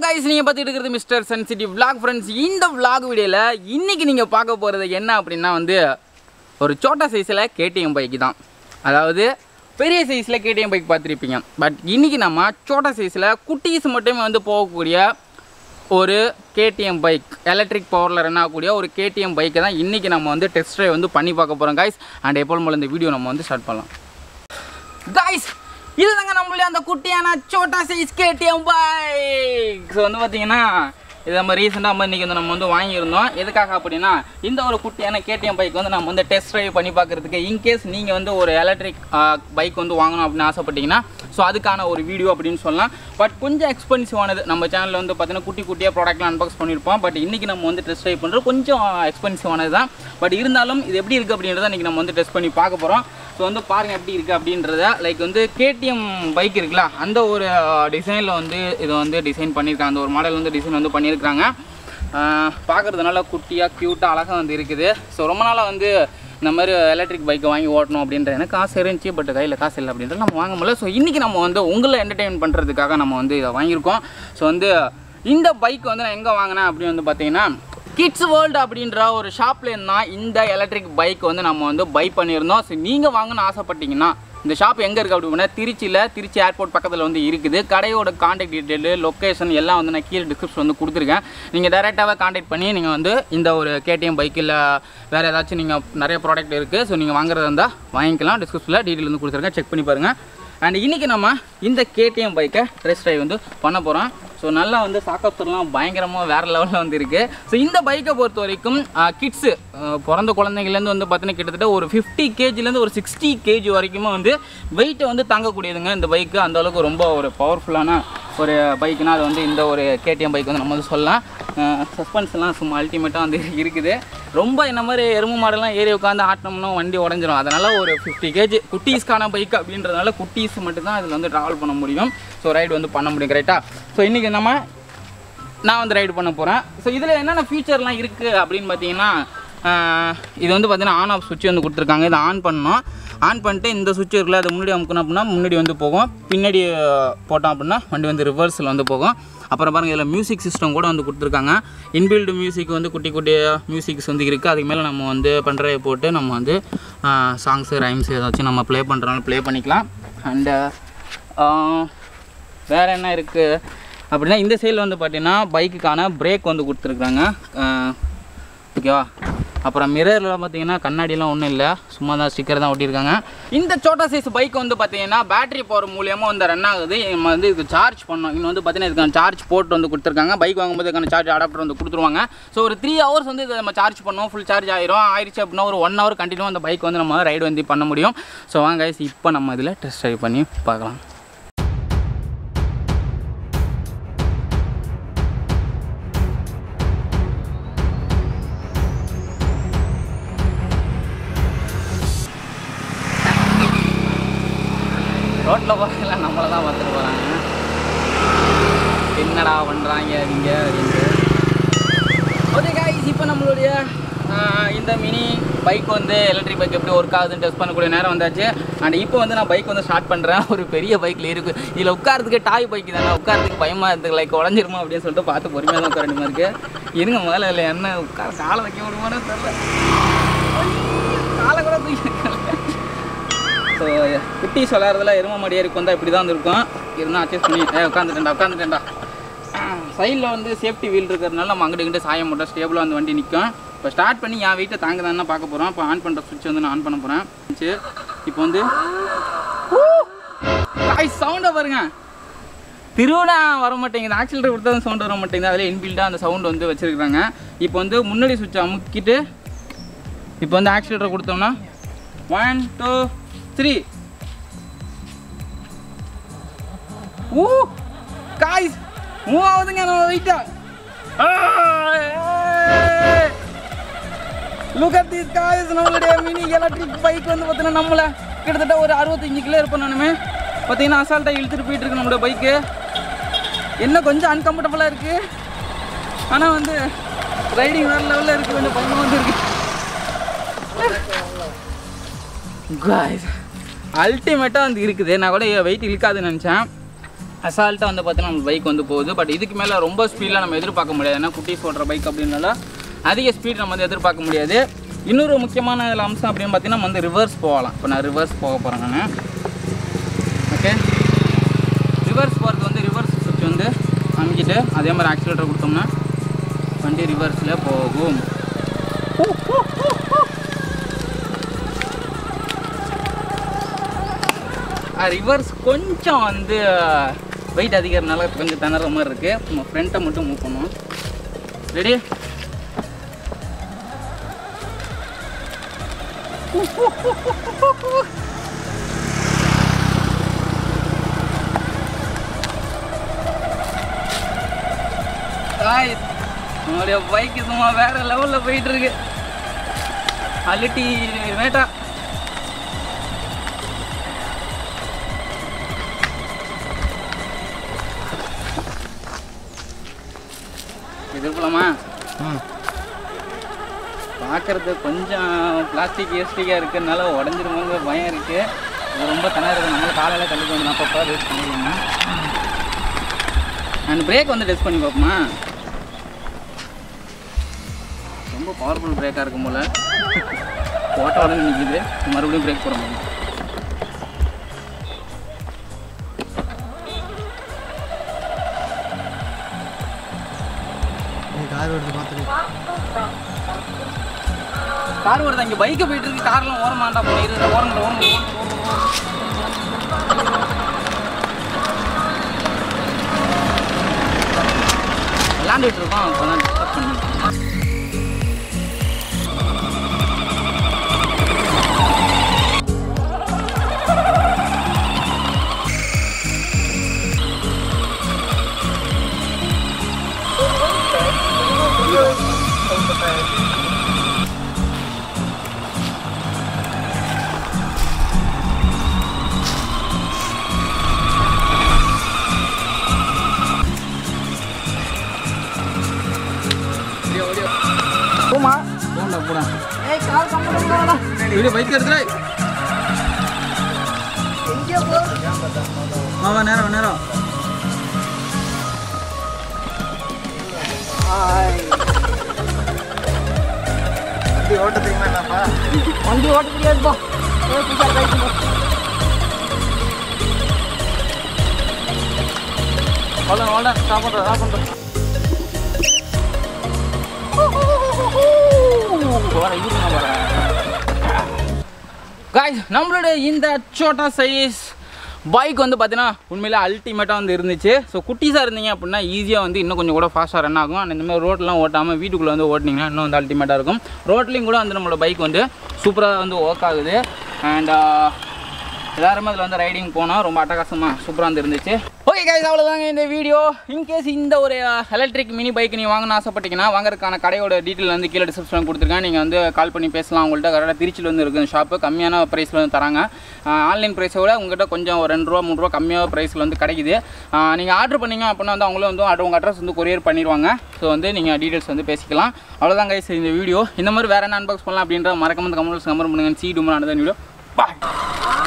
guys நீங்கள் பார்த்துட்டு இருக்கிறது மிஸ்டர் சென்சிட்டிவ் vlog ஃப்ரெண்ட்ஸ் இந்த vlog வீடியோவில் இன்னைக்கு நீங்கள் பார்க்க போகிறது என்ன அப்படின்னா வந்து ஒரு சோட்டா சைஸில் கேடிஎம் பைக் தான் அதாவது பெரிய சைஸில் கேடிஎம் பைக் பார்த்துருப்பீங்க பட் இன்னைக்கு நம்ம சோட்டா சைஸில் குட்டீஸ் மட்டுமே வந்து போகக்கூடிய ஒரு கேடிஎம் பைக் எலக்ட்ரிக் பவரில் ரன் ஆகக்கூடிய ஒரு கேடிஎம் பைக்கை தான் இன்றைக்கி நம்ம வந்து டெஸ்ட் ட்ரைவ் வந்து பண்ணி பார்க்க போகிறோம் கைஸ் அண்ட் எப்போதும் போல இந்த வீடியோ நம்ம வந்து ஸ்டார்ட் பண்ணலாம் கைஸ் இதுதாங்க நம்மளுடைய அந்த குட்டியான சோட்டா சைஸ் கேடிஎம் பைக் ஸோ வந்து பார்த்தீங்கன்னா இது நம்ம ரீசெண்டாக நம்ம இன்றைக்கி வந்து நம்ம வந்து வாங்கியிருந்தோம் எதுக்காக அப்படின்னா இந்த ஒரு குட்டியான கேடிஎம் பைக் வந்து நம்ம வந்து டெஸ்ட் ட்ரைவ் பண்ணி பார்க்குறதுக்கு இன்கேஸ் நீங்கள் வந்து ஒரு எலக்ட்ரிக் பைக் வந்து வாங்கணும் அப்படின்னு ஆசைப்பட்டீங்கன்னா ஸோ அதுக்கான ஒரு வீடியோ அப்படின்னு சொல்லலாம் பட் கொஞ்சம் எக்ஸ்பென்சிவானது நம்ம சேனலில் வந்து பார்த்தீங்கன்னா குட்டி குட்டியாக ப்ராடக்ட்லாம் அன்பாக்ஸ் பண்ணியிருப்போம் பட் இன்றைக்கி நம்ம வந்து டெஸ்ட் ட்ரைவ் பண்ணுறது கொஞ்சம் எக்ஸ்பென்சிவானது தான் பட் இருந்தாலும் இது எப்படி இருக்குது அப்படின்றத இன்றைக்கி நம்ம வந்து டெஸ்ட் பண்ணி பார்க்க போகிறோம் ஸோ வந்து பாருங்கள் எப்படி இருக்குது அப்படின்றத லைக் வந்து கேடிஎம் பைக் இருக்குல்ல அந்த ஒரு டிசைனில் வந்து இதை வந்து டிசைன் பண்ணியிருக்காங்க அந்த ஒரு மாடல் வந்து டிசைன் வந்து பண்ணியிருக்காங்க பார்க்குறதுனால குட்டியாக க்யூட்டாக அழகாக வந்து இருக்குது ஸோ ரொம்ப நாளாக வந்து இந்த மாதிரி எலக்ட்ரிக் பைக்கை வாங்கி ஓட்டணும் அப்படின்ற எனக்கு காசு இருந்துச்சு பட் கையில் காசு இல்லை அப்படின்றது நம்ம வாங்க முடியல ஸோ இன்றைக்கி நம்ம வந்து உங்களை என்டர்டெயின் பண்ணுறதுக்காக நம்ம வந்து இதை வாங்கியிருக்கோம் ஸோ வந்து இந்த பைக் வந்து நான் எங்கே வாங்கினேன் அப்படின்னு வந்து பார்த்தீங்கன்னா கிட்ஸ் வேர்ல்டு அப்படின்ற ஒரு ஷாப்லேருந்து தான் இந்த எலக்ட்ரிக் பைக் வந்து நம்ம வந்து பை பண்ணியிருந்தோம் ஸோ நீங்கள் வாங்கணும்னு ஆசைப்பட்டீங்கன்னா இந்த ஷாப் எங்கே இருக்குது அப்படின்னா திருச்சியில் திருச்சி ஏர்போர்ட் பக்கத்தில் வந்து இருக்குது கடையோட காண்டாக்ட் டீட்டெயிலு லொக்கேஷன் எல்லாம் வந்து நான் கீழே டிஸ்கிரிப்ஷன் வந்து கொடுத்துருக்கேன் நீங்கள் டேரெக்டாகவே காண்டாக்ட் பண்ணி நீங்கள் வந்து இந்த ஒரு கேடிஎம் பைக்கில் வேறு ஏதாச்சும் நீங்கள் நிறைய ப்ராடக்ட் இருக்குது ஸோ நீங்கள் வாங்குறதா இருந்தால் வாங்கிக்கலாம் டிஸ்கிரிப்ஷனில் டீட்டெயில் வந்து கொடுத்துருக்கேன் செக் பண்ணி பாருங்கள் அண்ட் இன்றைக்கி நம்ம இந்த கேடிஎம் பைக்கை டெஸ்ட் ட்ரைவ் வந்து பண்ண போகிறோம் ஸோ நல்லா வந்து சாக்கப்தர்லாம் பயங்கரமாக வேறு லெவலில் வந்து இருக்குது ஸோ இந்த பைக்கை பொறுத்த வரைக்கும் கிட்ஸு பிறந்த குழந்தைங்கலேருந்து வந்து பார்த்தீங்கன்னா கிட்டத்தட்ட ஒரு ஃபிஃப்டி கேஜிலேருந்து ஒரு சிக்ஸ்டி கேஜி வரைக்குமே வந்து வெயிட்டை வந்து தாங்கக்கூடியதுங்க இந்த பைக்கு அந்த அளவுக்கு ரொம்ப ஒரு பவர்ஃபுல்லான ஒரு பைக்குனா அது வந்து இந்த ஒரு கேடிஎம் பைக் வந்து நம்ம வந்து சொல்லலாம் சஸ்பென்ஸ்லாம் சும்மா அல்டிமேட்டாக வந்து இருக்குது ரொம்ப என்ன மாதிரி எருமை மாடெல்லாம் ஏறி உட்காந்து ஆட்டினோம்னா வண்டி உடஞ்சிரும் அதனால் ஒரு ஃபிஃப்டி கேஜி குட்டீஸ்க்கான பைக் அப்படின்றதுனால குட்டீஸ் மட்டும்தான் இதில் வந்து ட்ராவல் பண்ண முடியும் ஸோ ரைடு வந்து பண்ண முடியும் கரெக்டாக ஸோ இன்றைக்கி நம்ம நான் வந்து ரைடு பண்ண போகிறேன் ஸோ இதில் என்னென்ன ஃபியூச்சர்லாம் இருக்குது அப்படின்னு பார்த்தீங்கன்னா ஆஹ், இது வந்து பார்த்தீங்கன்னா ஆன் ஆஃப் சுவிட்ச் வந்து கொடுத்துருக்காங்க இதை ஆன் பண்ணோம் ஆன் பண்ணிட்டு இந்த சுவிட்ச் இருக்குல்ல அதை முன்னாடி அமுக்கணும் அப்படின்னா முன்னாடி வந்து போகும் பின்னாடி அஹ், போட்டோம் அப்படின்னா வண்டி வந்து ரிவர்ஸில் வந்து போகும் அப்புறம் பாருங்கள் இதில் மியூசிக் சிஸ்டம் கூட வந்து கொடுத்துருக்காங்க இன்பில்டு மியூசிக் வந்து குட்டி குட்டி மியூசிக்ஸ் வந்து இருக்குது அதுக்கு மேலே நம்ம வந்து பென்ட்ரைவ் போட்டு நம்ம வந்து சாங்ஸு ரைம்ஸ் ஏதாச்சும் நம்ம ப்ளே பண்ணுறனால ப்ளே பண்ணிக்கலாம் அண்டு வேறு என்ன இருக்குது அப்படின்னா இந்த சைடில் வந்து பார்த்தீங்கன்னா பைக்குக்கான பிரேக் வந்து கொடுத்துருக்குறாங்க ஓகேவா அப்புறம் மிரரில் பார்த்தீங்கன்னா கண்ணாடிலாம் ஒன்றும் இல்லை சும்மா தான் ஸ்டிக்கர் தான் ஒட்டியிருக்காங்க இந்த சோட்டா சைஸ் பைக் வந்து பார்த்தீங்கன்னா பேட்டரி பவர் மூலியமாக வந்து ரன் ஆகுது நம்ம வந்து இதுக்கு சார்ஜ் பண்ணோம் இன்னும் வந்து பார்த்தீங்கன்னா இதுக்கான சார்ஜ் போட்டு வந்து கொடுத்துருக்காங்க பைக் வாங்கும்போது இதுக்கான சார்ஜ் அடாப்டர் வந்து கொடுத்துருவாங்க ஸோ ஒரு த்ரீ ஹவர்ஸ் வந்து இதை நம்ம சார்ஜ் பண்ணோம் ஃபுல் சார்ஜ் ஆயிரும் ஆயிடுச்சு அப்படின்னா ஒரு ஒன் ஹவர் கண்டினியூ அந்த பைக் வந்து நம்ம ரைடு வந்து பண்ண முடியும் ஸோ வாங்க guys, இப்போ நம்ம இதில் டெஸ்ட் ட்ரைவ் பண்ணி பார்க்கலாம் ரோட்டில் போகிறதுல நம்மளை தான் பார்த்துட்டு போகிறாங்க என்னடா பண்ணுறாங்க நீங்கள் அப்படின்ட்டு ஓகே காய்ஸ் இப்போ நம்மளுடைய ஆஹ், இந்த மினி பைக் வந்து எலக்ட்ரிக் பைக் எப்படி ஒர்க் ஆகுதுன்னு டெஸ்ட் பண்ணக்கூடிய நேரம் வந்தாச்சு அண்ட் இப்போ வந்து நான் பைக் வந்து ஸ்டார்ட் பண்ணுறேன் ஒரு பெரிய பைக்கில் இருக்குது இதில் உட்காரத்துக்கு டாய் பைக் தானே உட்காரத்துக்கு பயமாக இருக்குது லைக் உடஞ்சிருமா அப்படின்னு சொல்லிட்டு பார்த்து பொறுமையாக தான் உட்கார வேண்டியமா இருக்குது இருங்க முதல்ல இல்லை என்ன உட்கார காலை வைக்க முடியுமானே தெரில காலை கூட தூக்கி ஸோ குட்டீஸ் விளையாடுறதுல எரும மடியாருக்கு வந்தால் இப்படி தான் இருக்கும் இருந்தால் அட்ஜஸ்ட் பண்ணி ஏ உட்காந்துட்டேன்டா உட்காந்துட்டேன்டா சைடில் வந்து சேஃப்டி வீல் இருக்கிறதுனால நம்ம அங்கிட்டு இங்கிட்டு சாய மாட்டோம் ஸ்டேபிளாக அந்த வண்டி நிற்கும் இப்போ ஸ்டார்ட் பண்ணி என் வீட்டை தாங்க பார்க்க போகிறோம் இப்போ ஆன் பண்ணுற சுவிட்ச் வந்து நான் ஆன் பண்ண போகிறேன் சரி இப்போ வந்து சவுண்டை பாருங்க திருவிழா வர மாட்டேங்குது ஆக்சிலேட்டர் கொடுத்தா சவுண்ட் வர மாட்டேங்குது அதில் இன்பில்டாக அந்த சவுண்ட் வந்து வச்சுருக்காங்க இப்போ வந்து முன்னாடி சுவிட்ச் அமுக்கிட்டு இப்போ வந்து ஆக்சிலேட்டர் கொடுத்தோம்னா ஒன் டூ த்ரீ ஊ காய்ஸ் மூவ் ஆகுதுங்க நம்ம வெயிட்டா லுக் அட் திஸ் காய்ஸ் நம்மளுடைய மினி எலக்ட்ரிக் பைக் வந்து பார்த்தீங்கன்னா நம்மளை கிட்டத்தட்ட ஒரு அறுபத்தஞ்சு கிலோ இருப்போம் நானுமே பார்த்தீங்கன்னா அசால்ட்டாக இழுத்துட்டு போயிட்டு இருக்கு நம்மளோட பைக்கு என்ன கொஞ்சம் அன்கம்ஃபர்டபுளாக இருக்குது ஆனால் வந்து ரைடிங் வேறு லெவலில் இருக்குது கொஞ்சம் பயமாக வந்து இருக்கு காய்ஸ் அல்டிமேட்டாக வந்து இருக்குது நான் கூட வெயிட் இழுக்காதுன்னு நினச்சேன் அசால்ட்டாக வந்து பார்த்தீங்கன்னா நம்ம பைக் வந்து போகுது பட் இதுக்கு மேலே ரொம்ப ஸ்பீடில் நம்ம எதிர்பார்க்க முடியாது ஏன்னா குட்டீஸ் ஓடுற பைக் அப்படின்னால அதிக ஸ்பீட் நம்ம வந்து எதிர்பார்க்க முடியாது இன்னொரு முக்கியமான இதில் அம்சம் அப்படின்னு பார்த்தீங்கன்னா நம்ம வந்து ரிவர்ஸ் போகலாம் இப்போ நான் ரிவர்ஸ் போக போகிறேன் நான் ஓகே ரிவர்ஸ் போகிறது வந்து ரிவர்ஸ் சுவிட்ச் வந்து அமைக்கிட்டு அதே மாதிரி ஆக்சிலேட்டர் கொடுத்தோம்னா வண்டி ரிவர்ஸில் போகும் ரிவர்ஸ் கொஞ்சம் வந்து வெயிட் அதிகறனால கொஞ்சம் திணற மாதிரி இருக்குது நம்ம ஃப்ரண்ட்டை மட்டும் மூவ் பண்ணுவோம் ரெடி காய்ஸ் நம்மளுடைய பைக்கு சும்மா வேற லெவலில் போயிட்டு இருக்கு அல்லிட்டி மேட்டா எதிர்கலாமா பார்க்கறது கொஞ்சம் பிளாஸ்டிக் ஏஸ்டிக்காக இருக்கிறதுனால உடஞ்சிருமோங்கிற பயம் இருக்குது இது ரொம்ப திணறுது நம்மளும் காலையில் தள்ளி கொஞ்சம் அப்பப்போ ரேஸ் பண்ணிடுங்க அண்ட் பிரேக் வந்து டெஸ்ட் பண்ணி பார்ப்போமா ரொம்ப பவர்ஃபுல் பிரேக்காக இருக்கும் போல் போட்ட உடனே நிற்கிது மறுபடியும் பிரேக் போட முடியும் கார் வருது பார்த்துட்டு கார் வருது இங்கே பைக்கை போயிட்டு இருக்கு கார்லாம் ஓரமாண்டா போயிரு ஓரம் ஓரம் விளாண்டுட்டு இருக்கோம் இப்போ தான் டிஸ்டர்ப் பண்ணிருக்கோம் போமா போண்டா போடா ஏய் கால் கம்பெனி போடா இது பைக் எடுத்துடா வா வா நேரம் வா, நேரம் வண்டி ஓட்ட தெரியுமா என்னப்பா வண்டி ஓட்ட முடியாதுப்பா ஏய் பிசார் பைக் போ ஹோல்டன் ஹோல்டன் ஸ்டாப் பண்ணுறேன் ஸ்டாப் பண்ணுறேன் காய்ஸ் நம்மளோட இந்த சோட்டா சைஸ் பைக் வந்து பார்த்தீங்கன்னா உண்மையிலே அல்டிமேட்டாக வந்து இருந்துச்சு ஸோ குட்டிஸாக இருந்தீங்க அப்படின்னா ஈஸியாக வந்து இன்னும் கொஞ்சம் கூட ஃபாஸ்ட்டாக ரன் ஆகும் அண்ட் இந்த மாதிரி ரோட்லாம் ஓட்டாமல் வீட்டுக்குள்ளே வந்து ஓட்டினீங்கன்னா இன்னும் வந்து அல்டிமேட்டாக இருக்கும் ரோட்லேயும் கூட வந்து நம்மளோட பைக் வந்து சூப்பராக வந்து ஒர்க் ஆகுது அண்ட் எல்லாருமே அதில் வந்து ரைடிங் போனோம் ரொம்ப அட்டகாசமாக சூப்பராக வந்து இருந்துச்சு ஓகே கைஸ் அவ்வளோதாங்க இந்த வீடியோ இன்கேஸ் இந்த ஒரு எலக்ட்ரிக் மினி பைக் நீங்கள் வாங்கணும்னு ஆசைப்பட்டீங்கன்னா வாங்குறதுக்கான கடையோட டீட்டெயில் வந்து கீழே டிஸ்கிரிப்ஷன் கொடுத்துருக்கேன் நீங்கள் வந்து கால் பண்ணி பேசலாம் உங்கள்கிட்ட கரெக்டாக திருச்சியில் வந்து இருக்குது ஷாப்பு கம்மியான ப்ரைஸில் வந்து தராங்க ஆன்லைன் ப்ரைஸை விட உங்கள்கிட்ட கொஞ்சம் ஒரு ரெண்டு ரூபா மூணு ரூபா கம்மியாக ப்ரைஸில் வந்து கிடைக்குது நீங்கள் ஆர்டர் பண்ணீங்க அப்படின்னா வந்து அவங்களும் வந்து அது உங்கள் அட்ரஸ் வந்து கொரியர் பண்ணிடுவாங்க ஸோ வந்து நீங்கள் டீட்டெயில்ஸ் வந்து பேசிக்கலாம் அவ்வளோதான் கைஸ் இந்த வீடியோ இந்த மாதிரி வேறு என்ன அன்பாக்ஸ் பண்ணலாம் அப்படின்ற மறக்காம கமெண்ட்ஸ் கமெண்ட் பண்ணுங்க சி டூமர் அந்த வீடியோ பாய்